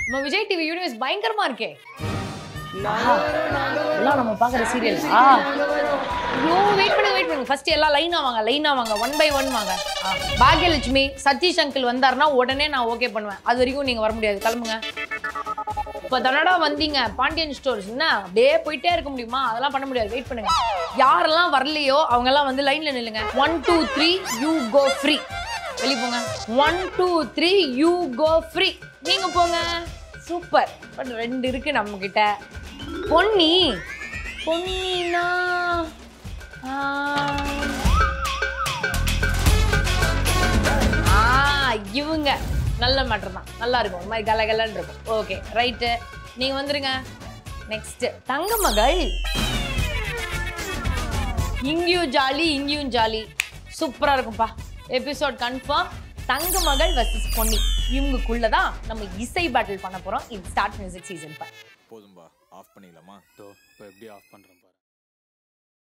நம்ம Vijay TV universe பயங்கரமா இருக்கே எல்லாம் நம்ம பாக்குற சீரியல் ஐயோ வெயிட் பண்ணுங்க வெயிட் பண்ணுங்க ஃபர்ஸ்ட் எல்லாம் லைனா வாங்க லைனா வாங்க ஒன் பை ஒன் வாங்க ஆ, பாக்யலட்சுமி சதீஷ் அங்கிள் வந்தாருன்னா உடனே நான் ஓகே பண்ணுவேன் அது வரைக்கும் நீங்க வர முடியாது கிளம்புங்க இப்போ தன்னடா வந்தீங்க பாண்டியன் ஸ்டோர்ஸ் என்ன அப்படியே போயிட்டே இருக்க முடியுமா அதெல்லாம் பண்ண முடியாது வெயிட் பண்ணுங்க யாரெல்லாம் வரலையோ அவங்க எல்லாம் வந்து லைன்ல நில்லுங்க one two three you go free வெளிய போங்க one two three you go free நீங்க போங்க சூப்பர் பட் ரெண்டு இருக்கு நம்ம கிட்ட பொன்னி பொன்னினா ஆ, ஆ இவங்க நல்ல மேட்டர் தான் நல்லா இருக்கும் ஒரு மாதிரி கலகலன்னு இருக்கும் ஓகே ரைட்டு நீங்க வந்துருங்க நெக்ஸ்ட் தங்க மகள் இங்கேயும் ஜாலி இங்கேயும் ஜாலி சூப்பரா இருக்கும்பா எபிசோட் கன்ஃபார்ம் தங்க மகள் வர்சஸ் பொன்னி இவங்களுக்குள்ள தான் நம்ம இசை பேட்டில் பண்ண போறோம் இது ஸ்டார்ட் மியூசிக் சீசன் ஃபைவ் போதும்பா ஆஃப் பண்ணிடலாமா தோ இப்போ எப்படி ஆஃப் பண்ணுறேன் பாரு